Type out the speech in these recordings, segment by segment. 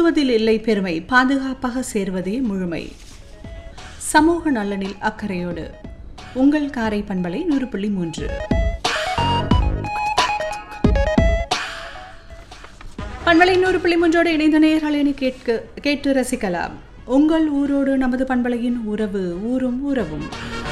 முந்துவதில் இல்லை பெருமை பாதுகாப்பாக சேர்வதே முழுமை சமூக நலனில் அக்கறையோடு உங்கள் காரை பண்பலை நூறு புள்ளி மூன்று பண்பலை நூறு புள்ளி மூன்றோடு இணைந்த நேயர்களை கேட்க கேட்டு ரசிக்கலாம் உங்கள் ஊரோடு நமது பண்பலையின் உறவு ஊரும் உறவும்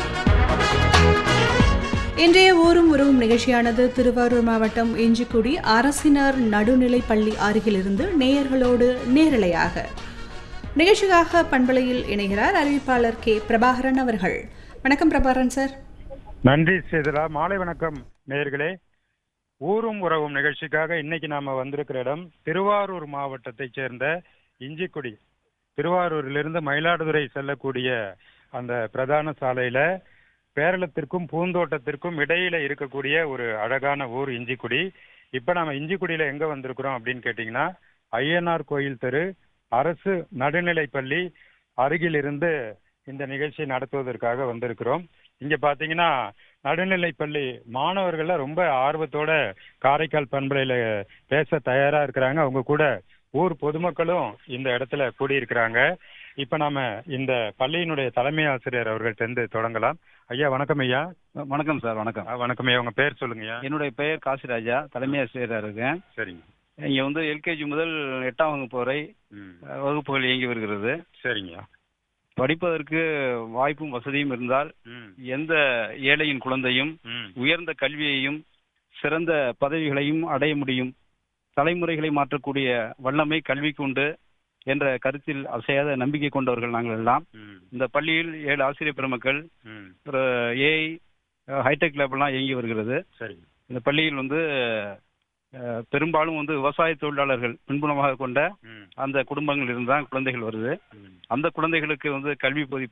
இன்றைய ஊரும் உறவும் நிகழ்ச்சியானது திருவாரூர் மாவட்டம் இஞ்சிக்குடி அரசினர் நடுநிலைப் பள்ளி அருகிலிருந்து நேயர்களோடு நேரலையாக நிகழ்ச்சிக்காக பண்பலையில் இணைகிறார் அறிவிப்பாளர் கே பிரபாகரன் அவர்கள் வணக்கம் பிரபாகரன் சார் நன்றி சேதுலா மாலை வணக்கம் நேயர்களே ஊரும் உறவும் நிகழ்ச்சிக்காக இன்னைக்கு நாம வந்திருக்கிற இடம் திருவாரூர் மாவட்டத்தைச் சேர்ந்த இஞ்சிக்குடி திருவாரூரிலிருந்து மயிலாடுதுறை செல்லக்கூடிய அந்த பிரதான சாலையில பேரளத்திற்கும் பூந்தோட்டத்திற்கும் இடையில இருக்கக்கூடிய ஒரு அழகான ஊர் இஞ்சிக்குடி இப்ப நாம இஞ்சிக்குடியில எங்க வந்திருக்கிறோம் அப்படின்னு கேட்டீங்கன்னா ஐயனார் கோயில் தெரு அரசு நடுநிலைப்பள்ளி அருகில் இருந்து இந்த நிகழ்ச்சியை நடத்துவதற்காக வந்திருக்கிறோம் இங்க பாத்தீங்கன்னா நடுநிலைப்பள்ளி மாணவர்கள்ல ரொம்ப ஆர்வத்தோட காரைக்கால் பண்பலையில பேச தயாரா இருக்கிறாங்க அவங்க கூட ஊர் பொதுமக்களும் இந்த இடத்துல கூடியிருக்கிறாங்க இப்ப நாம இந்த பள்ளியினுடைய தலைமை ஆசிரியர் அவர்கள்ட்ட இருந்து தொடங்கலாம் ஐயா வணக்கம் ஐயா வணக்கம் சார் வணக்கம் ஆ, வணக்கம் ஐயா உங்க பேர் சொல்லுங்கய்யா என்னுடைய பெயர் காசிராஜா தலைமை ஆசிரியராக இருக்கேன் சரிங்க இங்கே வந்து எல்கேஜி முதல் எட்டாம் வகுப்பு வரை ம் அஹ், வகுப்புகள் இயங்கி வருகிறது சரிங்கய்யா படிப்பதற்கு வாய்ப்பும் வசதியும் இருந்தால் ம் எந்த ஏழையின் குழந்தையும் ம் உயர்ந்த கல்வியையும் சிறந்த பதவிகளையும் அடைய முடியும் தலைமுறைகளை மாற்றக்கூடிய வல்லமை கல்விக்கு உண்டு என்ற கருத்தில் அசையாத நம்பிக்கை கொண்டவர்கள் நாங்கள் எல்லாம் ம் இந்த பள்ளியில் ஏழு ஆசிரியர் பெருமக்கள் ம் ஒரு ஏஐ ஹைடெக் லேப்லாம் இயங்கி வருகிறது சரிங்க இந்த பள்ளியில் வந்து அஹ், பெரும்பாலும் வந்து விவசாய தொழிலாளர்கள் பின்புலமாக கொண்ட ம் அந்த குடும்பங்களில் இருந்து தான் குழந்தைகள் வருது ம் அந்த குழந்தைகளுக்கு வந்து கல்வி போதி